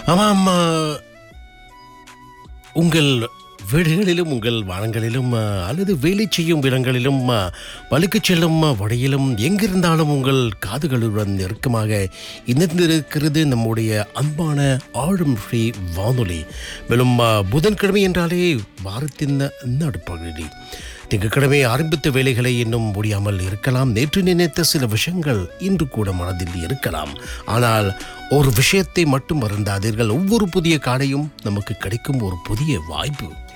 ஆமாம் ஆ, உங்கள் வீடுகளிலும் உங்கள் வானங்களிலும் ஆ, அல்லது வேலை செய்யும் இடங்களிலும் ஆ, வழுக்குச் செல்லும் ஆ, வழியிலும் எங்கிருந்தாலும் உங்கள் காதுகளுடன் நெருக்கமாக இணைந்திருக்கிறது நம்முடைய அன்பான ஆழும் ஸ்ரீ வானொலி மேலும் ஆ, புதன்கிழமை என்றாலே வாரத்தின் நடுப்பகுதி திங்கட்கிழமை ஆரம்பித்த வேலைகளை இன்னும் முடியாமல் இருக்கலாம் நேற்று நினைத்த சில விஷயங்கள் இன்று கூட மனதில் இருக்கலாம் ஆனால் ஒரு விஷயத்தை மட்டும் மறந்தாதீர்கள் ஒவ்வொரு புதிய காலையும் நமக்கு கிடைக்கும் ஒரு புதிய வாய்ப்பு